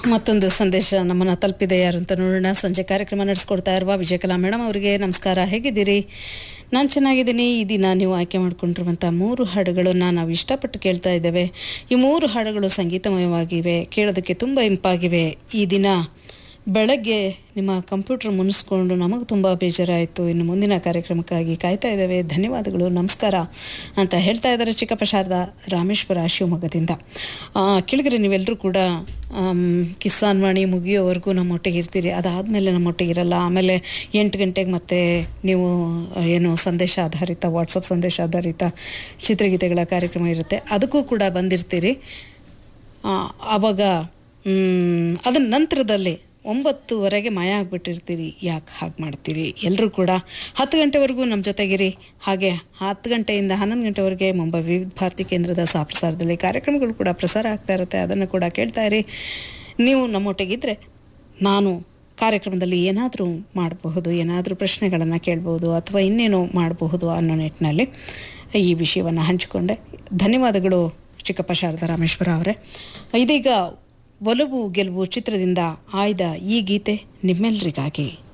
ಮತ್ತೊಂದು ಸಂದೇಶ ನಮ್ಮನ್ನ ತಲುಪಿದೆ ಯಾರು ಅಂತ ನೋಡೋಣ ಸಂಜೆ ಕಾರ್ಯಕ್ರಮ ನಡೆಸ್ಕೊಡ್ತಾ ಇರುವ ವಿಜಯಕಲಾ ಮೇಡಮ್ ಅವರಿಗೆ ನಮಸ್ಕಾರ ಹೇಗಿದ್ದೀರಿ ನಾನು ಚೆನ್ನಾಗಿದ್ದೀನಿ ಈ ದಿನ ನೀವು ಆಯ್ಕೆ ಮಾಡ್ಕೊಂಡಿರುವಂಥ ಮೂರು ಹಾಡುಗಳನ್ನು ನಾವು ಇಷ್ಟಪಟ್ಟು ಕೇಳ್ತಾ ಇದ್ದೇವೆ ಈ ಮೂರು ಹಾಡುಗಳು ಸಂಗೀತಮಯವಾಗಿವೆ ಕೇಳೋದಕ್ಕೆ ತುಂಬ ಇಂಪಾಗಿವೆ ಈ ದಿನ ಬೆಳಗ್ಗೆ ನಿಮ್ಮ ಕಂಪ್ಯೂಟರ್ ಮುನಿಸ್ಕೊಂಡು ನಮಗೆ ತುಂಬ ಬೇಜಾರಾಯಿತು ಇನ್ನು ಮುಂದಿನ ಕಾರ್ಯಕ್ರಮಕ್ಕಾಗಿ ಕಾಯ್ತಾ ಇದ್ದೇವೆ ಧನ್ಯವಾದಗಳು ನಮಸ್ಕಾರ ಅಂತ ಹೇಳ್ತಾ ಇದ್ದಾರೆ ಚಿಕ್ಕಪ್ಪ ಶಾರದಾ ರಾಮೇಶ್ವರ ಶಿವಮೊಗ್ಗದಿಂದ ಕೆಳಗರೆ ನೀವೆಲ್ಲರೂ ಕೂಡ ಆಮ್, ಕಿಸಾನ್ ವಾಣಿ ಮುಗಿಯೋವರೆಗೂ ನಮ್ಮೊಟ್ಟಿಗೆ ಇರ್ತೀರಿ ಅದಾದಮೇಲೆ ನಮ್ಮೊಟ್ಟಿಗೆ ಇರಲ್ಲ ಆಮೇಲೆ ಎಂಟು ಗಂಟೆಗೆ ಮತ್ತೆ ನೀವು ಆ, ಏನು ಸಂದೇಶ ಆಧಾರಿತ ವಾಟ್ಸಪ್ ಸಂದೇಶ ಆಧಾರಿತ ಚಿತ್ರಗೀತೆಗಳ ಕಾರ್ಯಕ್ರಮ ಇರುತ್ತೆ ಅದಕ್ಕೂ ಕೂಡ ಬಂದಿರ್ತೀರಿ ಆ, ಆವಾಗ ಮ್, ಅದರ ನಂತರದಲ್ಲಿ ಒಂಬತ್ತುವರೆಗೆ ಮಾಯ ಆಗಿಬಿಟ್ಟಿರ್ತೀರಿ ಯಾಕೆ ಹಾಗೆ ಮಾಡ್ತೀರಿ ಎಲ್ಲರೂ ಕೂಡ ಹತ್ತು ಗಂಟೆವರೆಗೂ ನಮ್ಮ ಜೊತೆಗಿರಿ ಹಾಗೆ ಹತ್ತು ಗಂಟೆಯಿಂದ ಹನ್ನೊಂದು ಗಂಟೆವರೆಗೆ ಮುಂಬೈ ವಿವಿಧ ಭಾರತಿ ಕೇಂದ್ರದ ಸಾಪ್ರಸಾರದಲ್ಲಿ ಕಾರ್ಯಕ್ರಮಗಳು ಕೂಡ ಪ್ರಸಾರ ಆಗ್ತಾ ಇರುತ್ತೆ ಅದನ್ನು ಕೂಡ ಕೇಳ್ತಾ ಇರಿ ನೀವು ನಮ್ಮೊಟ್ಟಿಗಿದ್ರೆ ನಾನು ಕಾರ್ಯಕ್ರಮದಲ್ಲಿ ಏನಾದರೂ ಮಾಡಬಹುದು ಏನಾದರೂ ಪ್ರಶ್ನೆಗಳನ್ನು ಕೇಳಬಹುದು ಅಥವಾ ಇನ್ನೇನು ಮಾಡಬಹುದು ಅನ್ನೋ ನಿಟ್ಟಿನಲ್ಲಿ ಈ ವಿಷಯವನ್ನು ಹಂಚಿಕೊಂಡೆ ಧನ್ಯವಾದಗಳು ಚಿಕ್ಕಪ್ಪ ಶಾರದಾ ರಾಮೇಶ್ವರ ಅವರೇ ಇದೀಗ ಒಲವು ಗೆಲುವು ಚಿತ್ರದಿಂದ ಆಯ್ದ ಈ ಗೀತೆ ನಿಮ್ಮೆಲ್ಲರಿಗಾಗಿ